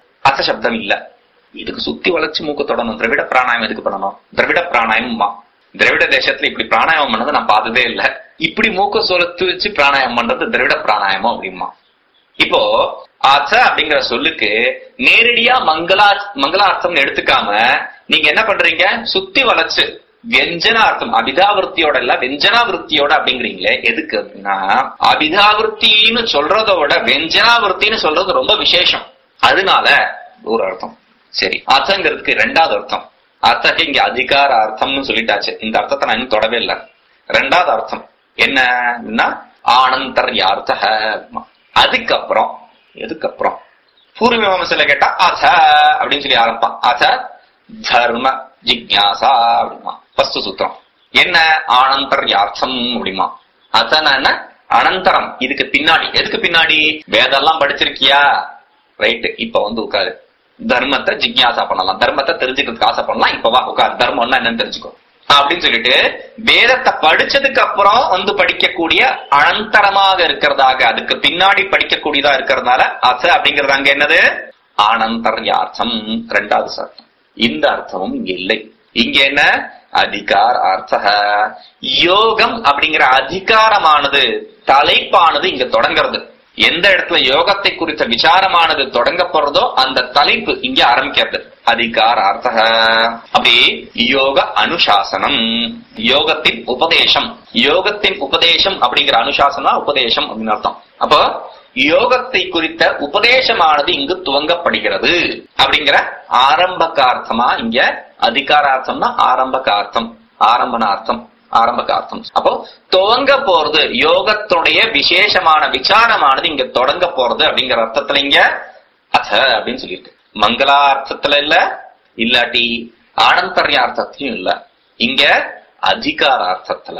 அசசப்தம் இல்ல இதுக்கு சுத்தி வளைச்சு மூக்கு தொடணும் திரவிட பிராணாயம் எதுக்கு பண்ணணும் திரவிட பிராணாயம் திராவிட தேசத்துல இப்படி பிராணாயாமம் பண்ணதை நான் பார்த்ததே இல்ல இப்படி மூக்க சொலத்து வச்சு பிராணாயாமம் பண்றது திராவிட பிராணாயாமம் அப்படிமா இப்போ அச அப்படிங்கிற சொல்லுக்கு நேரடியா மங்களா மங்களார்த்தம் எடுத்துக்காம நீங்க என்ன பண்றீங்க சுத்தி வளைச்சு வெஞ்சனார்த்தம் அபிதாவிருத்தியோட இல்ல வெஞ்சனாவிருத்தியோட அப்படிங்கிறீங்களே எதுக்கு அப்படின்னா அபிதாவிருத்தின்னு சொல்றதோட வெஞ்சனாவிருத்தின்னு சொல்றது ரொம்ப விசேஷம் அதனால ஒரு அர்த்தம் சரி அர்த்தங்கிறதுக்கு ரெண்டாவது அர்த்தம் அர்த்தம் இங்க அதிகார அர்த்தம்னு சொல்லிட்டாச்சு இந்த அர்த்தத்தை நான் இன்னும் தொடவே இல்லை ரெண்டாவது அர்த்தம் என்னன்னா ஆனந்தர்யார்த்த அதுக்கப்புறம் எதுக்கப்புறம் பூர்வ மீமாசையில கேட்டா அத அப்படின்னு சொல்லி ஆரம்பிப்பான் அத தர்ம ஜிக்யாசா அப்படிமா ஃபர்ஸ்ட் சூத்திரம் என்ன ஆனந்தர்யார்த்தம் அப்படிமா அத்தனா என்ன அனந்தரம் இதுக்கு பின்னாடி எதுக்கு பின்னாடி வேதெல்லாம் படிச்சிருக்கியா ரைட் இப்ப வந்து உட்காரு தர்மத்தை ஜிக்யாசா பண்ணலாம் தர்மத்தை தெரிஞ்சுக்கிறதுக்கு ஆசை பண்ணலாம் இப்ப வா உட்காரு தர்மம்னா என்னன்னு தெரிஞ்சுக்கோ அப்படின்னு சொல்லிட்டு வேதத்தை படிச்சதுக்கு அப்புறம் வந்து படிக்கக்கூடிய அனந்தரமாக இருக்கிறதாக அதுக்கு பின்னாடி படிக்கக்கூடியதா இருக்கிறதுனால அச அப்படிங்கிறது அங்க என்னது ஆனந்தர்யார்த்தம் ரெண்டாவது அர்த்தம் இந்த அர்த்தமும் இங்க இல்லை இங்க என்ன அதிகார் அர்த்த யோகம் அப்படிங்கிற அதிகாரமானது தலைப்பானது இங்க தொடங்கிறது எந்த இடத்துல யோகத்தை குறித்த விசாரமானது தொடங்கப்படுறதோ அந்த தலைப்பு இங்க ஆரம்பிக்கிறது அதிகார அர்த்த அப்படி யோக அனுசாசனம் யோகத்தின் உபதேசம் யோகத்தின் உபதேசம் அப்படிங்கிற அனுசாசனா உபதேசம் அப்படின்னு அர்த்தம் அப்போ யோகத்தை குறித்த உபதேசமானது இங்கு துவங்கப்படுகிறது அப்படிங்கிற ஆரம்பகார்த்தமா இங்க அதிகாரார்த்தம்னா ஆரம்பகார்த்தம் ஆரம்பனார்த்தம் ஆரம்பகார்த்தம் அப்போ துவங்க போறது யோகத்துடைய விசேஷமான விசாரமானது இங்க தொடங்க போறது அப்படிங்கிற அர்த்தத்துல இங்க அத அப்படின்னு சொல்லியிருக்கு மங்களார்த்தத்துல இல்ல இல்லாட்டி ஆனந்தர்யார்த்தத்திலையும் இல்ல இங்க அதிகாரார்த்தத்துல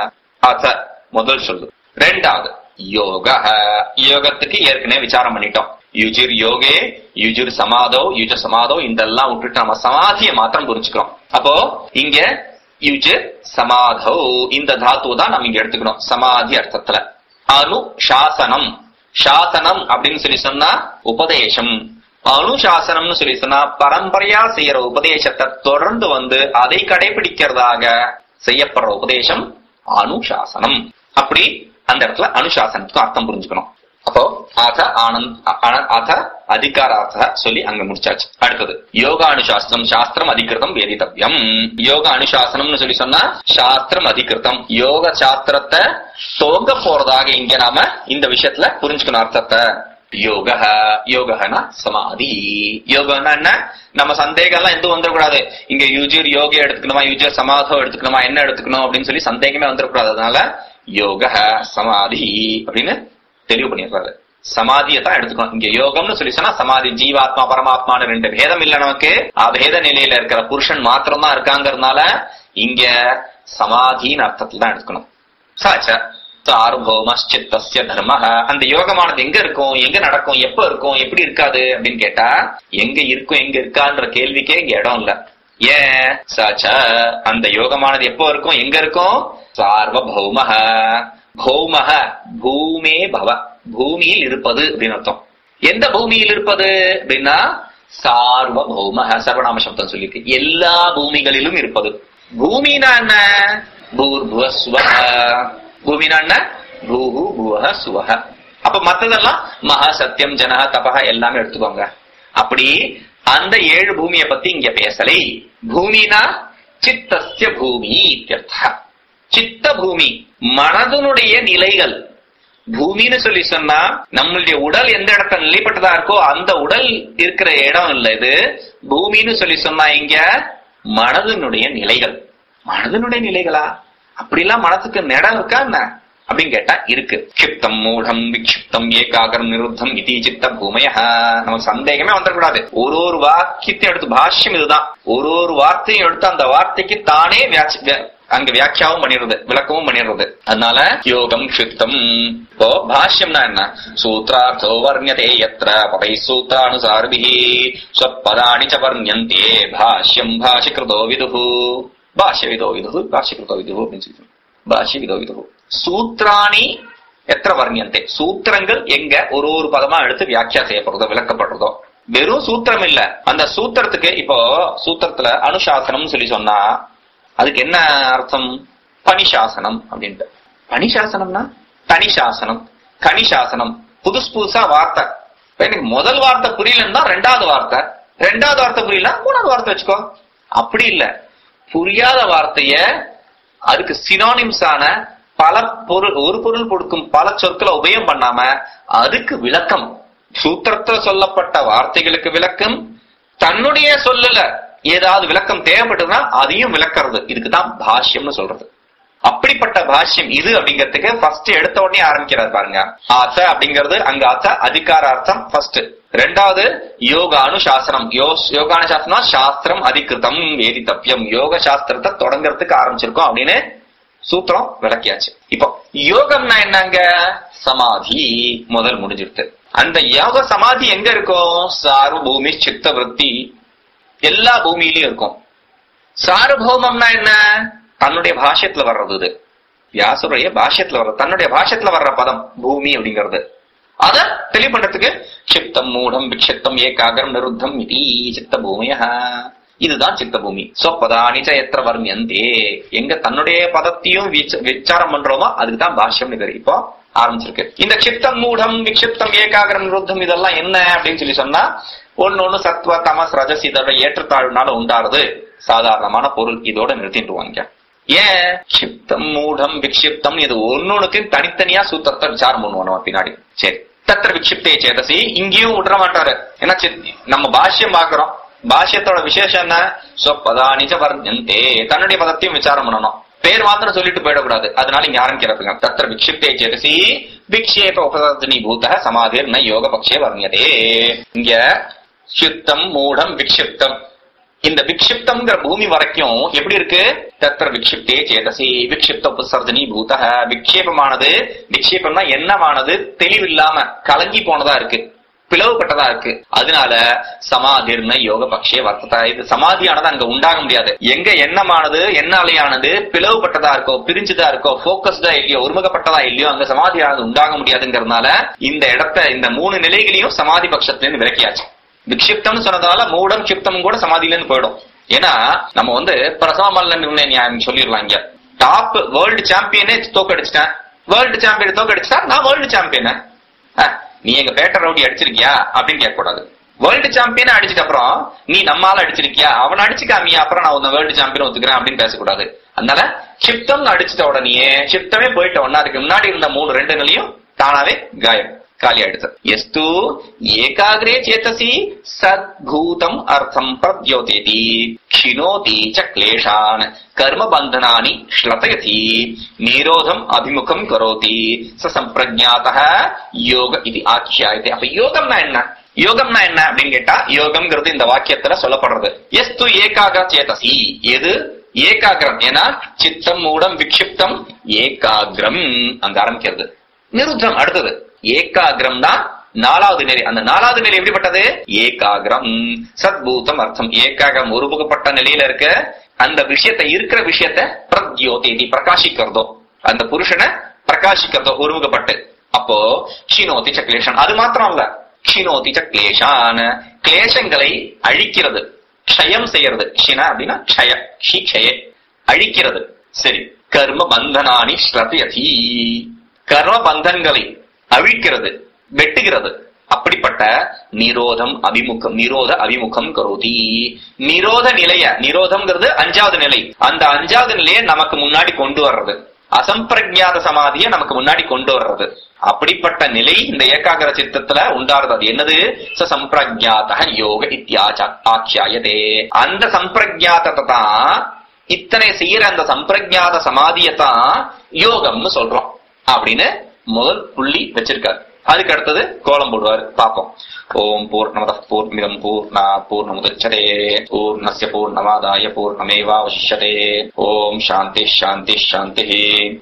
அத முதல் சொல்லு ரெண்டாவது யோக யோகத்துக்கு ஏற்கனவே விசாரம் பண்ணிட்டோம் யுஜிர் யோகே யுஜிர் சமாதோ யுஜ சமாதோ இதெல்லாம் விட்டுட்டு நம்ம சமாதியை மாத்திரம் புரிஞ்சுக்கிறோம் அப்போ இங்க யுஜிர் சமாதோ இந்த தாத்துவை தான் நம்ம இங்க எடுத்துக்கணும் சமாதி அர்த்தத்துல அனு சாசனம் சாசனம் அப்படின்னு சொல்லி சொன்னா உபதேசம் அனுசாசனம்னு சொல்லி சொன்னா பரம்பரையா செய்யற உபதேசத்தை தொடர்ந்து வந்து அதை கடைபிடிக்கிறதாக செய்யப்படுற உபதேசம் அனுசாசனம் அப்படி அந்த இடத்துல அனுசாசனத்துக்கும் அர்த்தம் புரிஞ்சுக்கணும் அப்போ அத ஆனந்த் அ- அத அதிகாரார்த்த சொல்லி அங்க முடிச்சாச்சு அடுத்தது யோகா அனுசாசனம் சாஸ்திரம் அதிகிருதம் வேதித்தவ்யம் யோக அனுசாசனம்னு சொல்லி சொன்னா சாஸ்திரம் அதிகிருதம் யோக சாஸ்திரத்தை துவங்க போறதாக இங்க நாம இந்த விஷயத்துல புரிஞ்சுக்கணும் அர்த்தத்தை யோக யோகனா சமாதி யோகனா என்ன நம்ம சந்தேகம் எல்லாம் எதுவும் வந்துடக்கூடாது இங்க யூஜர் யோகா எடுத்துக்கணுமா யூஜர் சமாதம் எடுத்துக்கணுமா என்ன எடுத்துக்கணும் அப்படின்னு சொல்லி சந்தேகமே வந்துடக்கூடாது அதனால யோக சமாதி அப்படின்னு தெளிவு பண்ணிடுறாரு சமாதியை தான் எடுத்துக்கணும் இங்க யோகம்னு சொல்லி சொன்னா சமாதி ஜீவாத்மா பரமாத்மான்னு ரெண்டு பேதம் இல்ல நமக்கு அபேத நிலையில இருக்கிற புருஷன் மாத்திரம் தான் இருக்காங்கிறதுனால இங்க சமாதின்னு அர்த்தத்துல தான் எடுத்துக்கணும் சாச்ச சார்பௌமஸ்சித்தஸ்ய தர்ம அந்த யோகமானது எங்க இருக்கும் எங்க நடக்கும் எப்ப இருக்கும் எப்படி இருக்காது அப்படின்னு கேட்டா எங்க இருக்கும் எங்க இருக்கான்ற கேள்விக்கே இங்க இடம் இல்ல ஏன் சாச்ச அந்த யோகமானது எப்போ இருக்கும் எங்க இருக்கும் சார்வபௌம பௌமஹ பூமே பவ பூமியில் இருப்பது அப்படின்னு அர்த்தம் எந்த பூமியில் இருப்பது அப்படின்னா சார்வபௌம சர்வநாம சப்தம் சொல்லியிருக்கு எல்லா பூமிகளிலும் இருப்பது பூமினா என்ன பூர்புவ சுவஹ பூமினா என்ன பூஹு புவஹ சுவஹ அப்ப மத்ததெல்லாம் மகா சத்தியம் ஜனஹ தபஹ எல்லாமே எடுத்துக்கோங்க அப்படி அந்த ஏழு பூமியை பத்தி இங்க பேசலை பூமினா சித்தஸ்ய பூமி இத்தியர்த்தः. சித்த பூமி மனதனுடைய நிலைகள் பூமின்னு சொல்லி சொன்னா நம்மளுடைய உடல் எந்த இடத்துல நிலைப்பட்டதா இருக்கோ அந்த உடல் இருக்கிற இடம் இல்ல இது பூமின்னு சொல்லி சொன்னா இங்க மனதனுடைய நிலைகள் மனதனுடைய நிலைகளா அப்படிலாம் மனசுக்கு இடம் இருக்கா என்ன அப்படின்னு கேட்டா இருக்கு கிப்தம் மூடம் விக்ஷிப்தம் ஏகாகரம் நிருத்தம் இதி சித்த பூமய நமக்கு சந்தேகமே வந்துடக்கூடாது ஒரு ஒரு வாக்கியத்தையும் எடுத்து பாஷ்யம் இதுதான் ஒரு ஒரு வார்த்தையும் எடுத்து அந்த வார்த்தைக்கு தானே வியாச்சி- வியா- அங்க வியாக்கியாவும் பண்ணிடுறது விளக்கமும் பண்ணிடுறது அதனால யோகம் க்ஷிப்தம் இப்போ பாஷ்யம்னா என்ன சூத்ரார்த்தோ வர்ணியதே எத்திர பதை சூத்ரானுசாரிபிஹி ஸ்வப்பதானி ச வர்ணியந்தே பாஷ்யம் பாஷிகிருதோ விதுஹு பாஷ்யவிதோ விதுஹு பாஷ்யகிருதோ விதுஹு அப்படின்னு சொல்லி பாஷ்யவிதோ விதுஹு சூத்ராணி எத்திர வர்ணியந்தே சூத்திரங்கள் எங்க ஒரு ஒரு பதமா எடுத்து வியாக்கியா செய்யப்படுறதோ விளக்கப்படுறதோ வெறும் சூத்திரம் இல்ல அந்த சூத்திரத்துக்கு இப்போ சூத்திரத்துல அனுசாசனம் சொல்லி சொன்னா அதுக்கு என்ன அர்த்தம் பனிசாசனம் அப்படின்ட்டு பனிசாசனம்னா தனிசாசனம் கனிசாசனம் புதுசு புதுசா வார்த்தை இப்ப எனக்கு முதல் வார்த்தை புரியலன்னா ரெண்டாவது வார்த்தை ரெண்டாவது வார்த்தை புரியல மூணாவது வார்த்தை வச்சுக்கோ அப்படி இல்ல புரியாத வார்த்தைய அதுக்கு சினானிம்ஸான பல பொருள் ஒரு பொருள் கொடுக்கும் பல சொற்களை உபயம் பண்ணாம அதுக்கு விளக்கம் சூத்திரத்துல சொல்லப்பட்ட வார்த்தைகளுக்கு விளக்கம் தன்னுடைய சொல்லல ஏதாவது விளக்கம் தேவைப்பட்டதுன்னா அதையும் விளக்குறது இதுக்கு தான் பாஷ்யம்னு சொல்றது அப்படிப்பட்ட பாஷ்யம் இது அப்படிங்கிறதுக்கு ஃபர்ஸ்ட் எடுத்த உடனே ஆரம்பிக்கிறார் பாருங்க ஆத்த அப்படிங்கிறது அங்க ஆத்த அதிகார அர்த்தம் ஃபர்ஸ்ட் ரெண்டாவது யோகானு சாஸ்திரம் யோகானு சாஸ்திரம் சாஸ்திரம் அதிகிருதம் வேதித்தப்பியம் யோக சாஸ்திரத்தை தொடங்குறதுக்கு ஆரம்பிச்சிருக்கோம் அப்படின்னு சூத்திரம் விளக்கியாச்சு இப்போ யோகம்னா என்னங்க சமாதி முதல் முடிஞ்சிருது அந்த யோக சமாதி எங்க இருக்கும் சாரு பூமி சித்த விருத்தி எல்லா பூமியிலயும் இருக்கும் சார்வபௌமம்னா என்ன தன்னுடைய பாஷ்யத்துல வர்றது இது வியாசுடைய பாஷ்யத்துல வர்றது தன்னுடைய பாஷ்யத்துல வர்ற பதம் பூமி அப்படிங்கிறது அத தெளிவு பண்றதுக்கு சித்தம் மூடம் விக்ஷித்தம் ஏகாகரம் நிருத்தம் இதி சித்த பூமிய இதுதான் சித்த பூமி சொப்பதானி எத்திர வர்மியந்தே எங்க தன்னுடைய பதத்தையும் விச்ச- விச்சாரம் பண்றோமோ அதுக்கு தான் பாஷ்யம் இது இப்போ ஆரம்பிச்சிருக்கு இந்த சித்தம் மூடம் விக்ஷிப்தம் ஏகாகரம் நிருத்தம் இதெல்லாம் என்ன அப்படின்னு சொல்லி சொன்னா ஒன்னு ஒண்ணு சத்வ தமஸ் ரஜஸ் இதோட ஏற்றத்தாழ்வுனால உண்டாறது சாதாரணமான பொருள் இதோட நிறுத்திட்டுவாங்க ஏன் சிப்தம் மூடம் விக்ஷிப்தம் இது ஒன்னொன்னுக்கு தனித்தனியா சூத்திரத்தை விசாரம் பண்ணுவோம் நம்ம பின்னாடி சரி தத்திர விக்ஷிப்தே சேதசி இங்கேயும் விட்டுற மாட்டாரு ஏன்னா சித்- நம்ம பாஷ்யம் பாக்குறோம் பாஷ்யத்தோட விசேஷம் என்ன சொப்பதானிச்ச வர்ணந்தே தன்னுடைய பதத்தையும் விசாரம் பண்ணணும் பேர் மாத்திரம் சொல்லிட்டு போயிடக்கூடாது அதனால இங்க ஆரம்பிக்கிறதுங்க தத்திர விக்ஷிப்தே சேதசி விக்ஷேப உபதனி பூத சமாதிர் ந யோக பக்ஷே வர்ணியதே இங்க சித்தம் மூடம் விக்ஷிப்தம் இந்த விக்ஷிப்தம்ங்கிற பூமி வரைக்கும் எப்படி இருக்கு தத்திர விக்ஷிப்தே சேதசி விக்ஷிப்த உபசர்ஜனி பூத விக்ஷேபமானது விக்ஷேபம்னா என்னமானது தெளிவில்லாம கலங்கி போனதா இருக்கு பிளவுபட்டதா இருக்கு அதனால சமாதிர்ன யோக பக்ஷே வர்த்ததா இது சமாதியானது அங்க உண்டாக முடியாது எங்க எண்ணமானது என்ன அலையானது பிளவுபட்டதா இருக்கோ பிரிஞ்சுதா இருக்கோ போக்கஸ்டா இல்லையோ ஒருமுகப்பட்டதா இல்லையோ அங்க சமாதியானது உண்டாக முடியாதுங்கிறதுனால இந்த இடத்த இந்த மூணு நிலைகளையும் சமாதி பட்சத்திலிருந்து விலக்கியாச்சு விக்ஷிப்தம்னு சொன்னதால மூடம் சிப்தம் கூட சமாதியில இருந்து போயிடும் ஏன்னா நம்ம வந்து பிரசவ மல்ல நிர்ணய நியாயம் சொல்லிடலாம் இங்க டாப் வேர்ல்டு சாம்பியனே தோக்கடிச்சிட்டேன் வேர்ல்டு சாம்பியன் தோக்கடிச்சிட்டா நான் வேர்ல்டு சாம்பியன் நீ எங்க பேட்டர் ரவுடி அடிச்சிருக்கியா அப்படின்னு கேட்க கூடாது வேர்ல்டு சாம்பியன் அடிச்சிட்ட அப்புறம் நீ நம்மால அடிச்சிருக்கியா அவன் அடிச்சுக்காமியா அப்புறம் நான் உன்னை வேர்ல்டு சாம்பியன் ஒத்துக்கிறேன் அப்படின்னு பேசக்கூடாது அதனால சிப்தம் அடிச்சிட்ட உடனே சிப்தமே போயிட்ட உடனே அதுக்கு முன்னாடி இருந்த மூணு ரெண்டு நிலையும் தானாவே காயம் காலி ஆயிடுது எஸ்து ஏகாகிரே சேத்தசி சத்பூதம் அர்த்தம் பிரத்யோதேதி க்ஷினோதி ச கிளேஷான் கர்ம பந்தனானி ஸ்லதயதி நிரோதம் அபிமுகம் கரோதி ச சம்பிரஜாத யோக இது ஆக்கியாயத்தை அப்ப யோகம்னா என்ன யோகம்னா என்ன அப்படின்னு கேட்டா யோகம்ங்கிறது இந்த வாக்கியத்துல சொல்லப்படுறது எஸ்து ஏகாக சேதசி எது ஏகாகிரம் ஏன்னா சித்தம் மூடம் விக்ஷிப்தம் ஏகாகிரம் அங்க ஆரம்பிக்கிறது நிருத்தம் அடுத்தது ஏகாகிரம் தான் நாலாவது நிலை அந்த நாலாவது நிலை எப்படிப்பட்டது ஏகாகிரம் சத்பூதம் அர்த்தம் ஏகாகிரம் ஒருமுகப்பட்ட நிலையில இருக்க அந்த விஷயத்தை இருக்கிற விஷயத்தை பிரத்யோதேதி பிரகாசிக்கிறதோ அந்த புருஷனை பிரகாசிக்கிறதோ ஒருமுகப்பட்டு அப்போ க்ஷினோதி ச கிளேஷன் அது மாத்திரம் இல்ல க்ஷினோதி ச கிளேஷான் கிளேஷங்களை அழிக்கிறது க்ஷயம் செய்யறது க்ஷின அப்படின்னா க்ஷய ஷி க்ஷய அழிக்கிறது சரி கர்ம பந்தனானி ஸ்ரதயதி கர்ம பந்தங்களை அழிக்கிறது வெட்டுகிறது அப்படிப்பட்ட நிரோதம் அபிமுகம் நிரோத அபிமுகம் கரோதி நிரோத நிலைய நிரோதம்ங்கிறது அஞ்சாவது நிலை அந்த அஞ்சாவது நிலையை நமக்கு முன்னாடி கொண்டு வர்றது அசம்பிரஜாத சமாதியை நமக்கு முன்னாடி கொண்டு வர்றது அப்படிப்பட்ட நிலை இந்த ஏகாகிர சித்தத்துல உண்டாறது அது என்னது ச சம்பிரஜாத யோக இத்தியாச்ச ஆக்கியாயதே அந்த சம்பிரஜாதத்தை தான் இத்தனை செய்யற அந்த சம்பிரஜாத சமாதியத்தான் யோகம்னு சொல்றோம் அப்படின்னு முதல் புள்ளி வச்சிருக்காரு அதுக்கு அடுத்தது கோலம் போடுவார் பாப்போம் ஓம் பூர்ணமத பூர்ணிதம் பூர்ணா பூர்ணமுதச்சதே பூர்ணஸ்ய பூர்ணமாதாய பூர்ணமேவாவசிஷ்யதே ஓம் சாந்தி சாந்தி சாந்தி